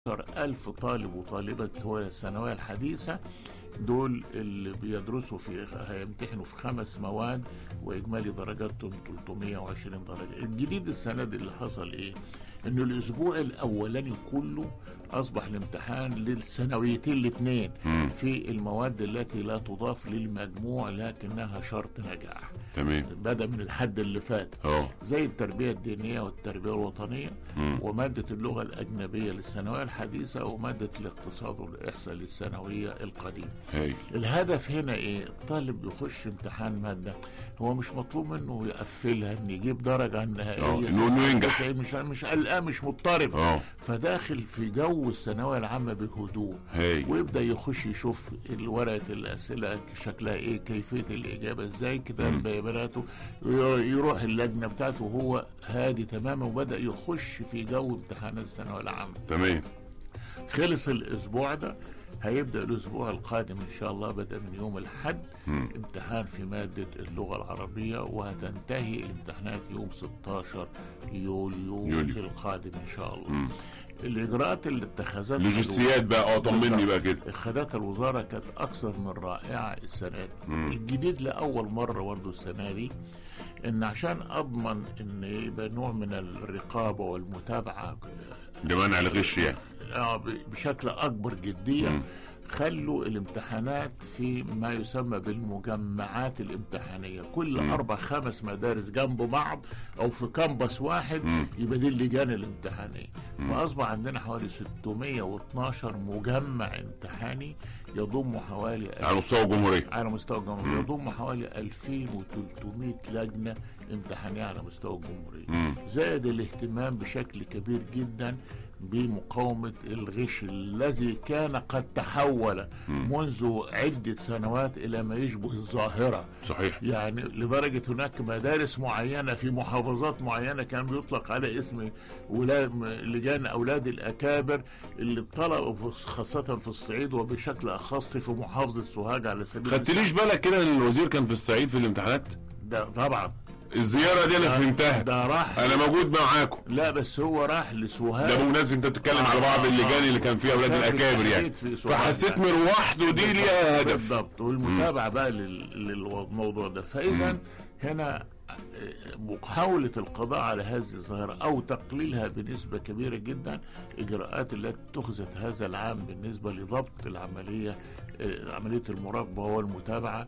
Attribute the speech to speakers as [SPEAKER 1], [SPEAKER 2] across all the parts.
[SPEAKER 1] ألف طالب وطالبة هو الثانوية الحديثة دول اللي بيدرسوا في هيمتحنوا في خمس مواد وإجمالي درجاتهم 320 درجة الجديد السنة دي اللي حصل إيه إن الأسبوع الأولاني كله أصبح الامتحان للثانويتين الاثنين في المواد التي لا تضاف للمجموع لكنها شرط نجاح
[SPEAKER 2] تمام
[SPEAKER 1] بدأ من الحد اللي فات
[SPEAKER 2] اه
[SPEAKER 1] زي التربية الدينية والتربية الوطنية ومادة اللغة الأجنبية للثانوية الحديثة ومادة الاقتصاد والإحصاء للثانوية القديمة
[SPEAKER 2] هاي
[SPEAKER 1] الهدف هنا إيه الطالب يخش امتحان مادة هو مش مطلوب منه يقفلها إن يجيب درجة
[SPEAKER 2] آه،
[SPEAKER 1] نهائية
[SPEAKER 2] إنه- إنه ينجح.
[SPEAKER 1] 99 مش مش قلقان مش مضطرب
[SPEAKER 2] اه
[SPEAKER 1] فداخل في جو الثانوية العامة بهدوء
[SPEAKER 2] هاي
[SPEAKER 1] ويبدا يخش يشوف ورقه الاسئله شكلها ايه كيفيه الاجابه ازاي كتاب بياناته يروح اللجنه بتاعته وهو هادي تماما وبدا يخش في جو امتحانات الثانويه العامه
[SPEAKER 2] تمام
[SPEAKER 1] خلص الاسبوع ده هيبدا الاسبوع القادم ان شاء الله بدا من يوم الاحد امتحان في ماده اللغه العربيه وهتنتهي الامتحانات يوم 16 يوليو,
[SPEAKER 2] يوليو.
[SPEAKER 1] القادم ان شاء الله الاجراءات اللي اتخذتها
[SPEAKER 2] لوجستيات بقى اه طمني بقى كده
[SPEAKER 1] خدات الوزارة كانت أكثر من رائعة السنة دي الجديد لأول مرة برضه السنة دي إن عشان أضمن إن يبقى نوع من الرقابة والمتابعة
[SPEAKER 2] لمنع الغش يعني
[SPEAKER 1] آه، ب- بشكل أكبر جدية خلوا الامتحانات في ما يسمى بالمجمعات الامتحانية كل أربع خمس مدارس جنب بعض أو في كامبس واحد يبقى دي اللجان الامتحانية فأصبح عندنا حوالي 612 مجمع امتحاني يضم حوالي
[SPEAKER 2] على مستوى الجمهوريه
[SPEAKER 1] على مستوى الجمهورية يضم حوالي 2300 لجنة امتحانية على مستوى الجمهورية زائد الاهتمام بشكل كبير جدا بمقاومة الغش الذي كان قد تحول منذ عدة سنوات إلى ما يشبه الظاهرة
[SPEAKER 2] صحيح
[SPEAKER 1] يعني لدرجة هناك مدارس معينة في محافظات معينة كان بيطلق على اسم ولاد لجان أولاد الأكابر اللي الطلبة خاصة في الصعيد وبشكل أخص في محافظة سوهاج على سبيل
[SPEAKER 2] خدتليش بالك كده ان الوزير كان في الصعيد في الامتحانات
[SPEAKER 1] ده طبعا
[SPEAKER 2] الزياره دي انا فهمتها
[SPEAKER 1] ده راح
[SPEAKER 2] انا موجود معاكم
[SPEAKER 1] لا بس هو راح لسوهاج
[SPEAKER 2] ده بمناسبه انت بتتكلم على بعض اللجان اللي كان فيها اولاد
[SPEAKER 1] كان في
[SPEAKER 2] الاكابر يعني
[SPEAKER 1] التحديد في سوهاج
[SPEAKER 2] فحسيت
[SPEAKER 1] يعني.
[SPEAKER 2] مروحته دي ليها هدف
[SPEAKER 1] بالضبط والمتابعه بقى لل- للموضوع ده فاذا هنا آه، محاولة القضاء على هذه الظاهرة أو تقليلها بنسبة كبيرة جدا إجراءات التي اتخذت هذا العام بالنسبة لضبط العملية آه، عملية المراقبة والمتابعة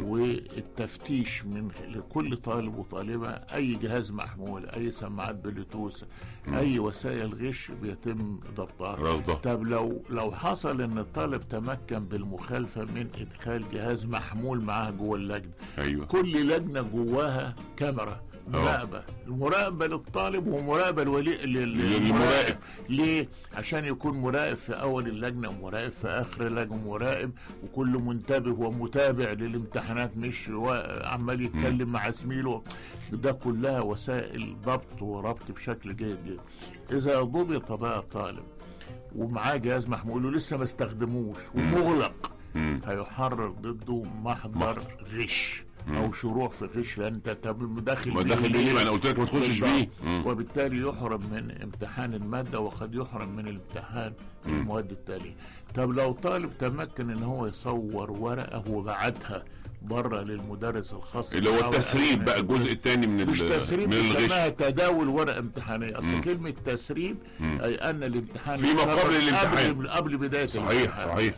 [SPEAKER 1] والتفتيش من لكل طالب وطالبة أي جهاز محمول أي سماعات بلوتوث أي وسائل غش بيتم ضبطها
[SPEAKER 2] رصدها.
[SPEAKER 1] طب لو لو حصل ان الطالب تمكن بالمخالفه من ادخال جهاز محمول معاه جوه اللجنه
[SPEAKER 2] ايوه
[SPEAKER 1] كل لجنه جواها كاميرا مراقبه المراقبه للطالب ومراقبه الولي لل-
[SPEAKER 2] للمراقب.
[SPEAKER 1] للمراقب ليه عشان يكون مراقب في اول اللجنه ومراقب في اخر اللجنه مراقب وكل منتبه ومتابع للامتحانات مش وا- عمال يتكلم مع زميله ده كلها وسائل ضبط وربط بشكل جيد جدا اذا ضبط بقى طالب ومعاه جهاز محمول ولسه ما استخدموش ومغلق هيحرر ضده محضر غش او شروع في غش لان انت تب- داخل
[SPEAKER 2] ما داخل بيه ليه؟ ما انا قلت لك ما تخشش
[SPEAKER 1] بالضبط.
[SPEAKER 2] بيه مم.
[SPEAKER 1] وبالتالي يحرم من امتحان الماده وقد يحرم من الامتحان المواد التاليه طب لو طالب تمكن ان هو يصور ورقه وبعتها بره للمدرس الخاص
[SPEAKER 2] اللي هو
[SPEAKER 1] بتاعه
[SPEAKER 2] التسريب بقى الجزء الثاني من
[SPEAKER 1] مش
[SPEAKER 2] ال-
[SPEAKER 1] تسريب
[SPEAKER 2] من
[SPEAKER 1] بيسموها
[SPEAKER 2] الغش
[SPEAKER 1] تداول ورقه امتحانيه اصل كلمه تسريب اي ان الامتحان
[SPEAKER 2] فيما
[SPEAKER 1] يسرب
[SPEAKER 2] قبل الامتحان.
[SPEAKER 1] قبل, قبل بدايه
[SPEAKER 2] صحيح
[SPEAKER 1] الامتحان.
[SPEAKER 2] صحيح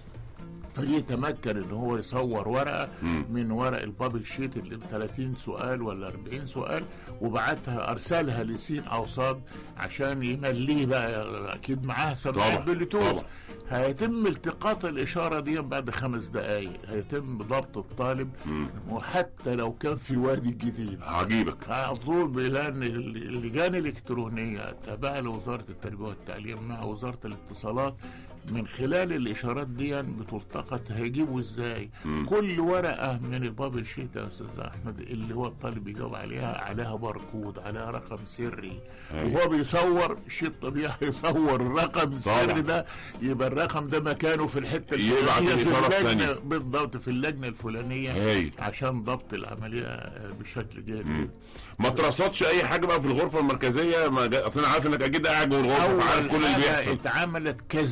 [SPEAKER 1] فيتمكن ان هو يصور ورقه من ورق البابل شيت اللي ب 30 سؤال ولا 40 سؤال وبعتها ارسلها لسين او صاد عشان يمليه بقى اكيد معاه سماعات
[SPEAKER 2] طبعا،
[SPEAKER 1] بلوتوث
[SPEAKER 2] طبعا.
[SPEAKER 1] هيتم التقاط الاشاره دي بعد خمس دقائق هيتم ضبط الطالب وحتى لو كان في وادي الجديد
[SPEAKER 2] عجيبك
[SPEAKER 1] هطلب بلان اللجان الالكترونيه تابعه لوزاره التربيه والتعليم مع وزاره الاتصالات من خلال الاشارات دي بتلتقط هيجيبوا ازاي كل ورقه من البابل شيت يا استاذ احمد اللي هو الطالب بيجاوب عليها عليها باركود عليها رقم سري
[SPEAKER 2] أيوة.
[SPEAKER 1] وهو بيصور شيء طبيعي يصور الرقم السري
[SPEAKER 2] طبعا.
[SPEAKER 1] ده يبقى الرقم ده مكانه في الحته
[SPEAKER 2] يبعت
[SPEAKER 1] الفلانيه في
[SPEAKER 2] الإشارة
[SPEAKER 1] اللجنه
[SPEAKER 2] الثانية.
[SPEAKER 1] بالضبط في اللجنه الفلانيه
[SPEAKER 2] هايل.
[SPEAKER 1] عشان ضبط العمليه بشكل جيد جدا
[SPEAKER 2] ما ترصدش اي حاجه بقى في الغرفه المركزيه ما جا... اصل انا عارف انك اكيد قاعد جوه الغرفه فعارف كل اللي
[SPEAKER 1] حاجة
[SPEAKER 2] بيحصل
[SPEAKER 1] اتعملت كذا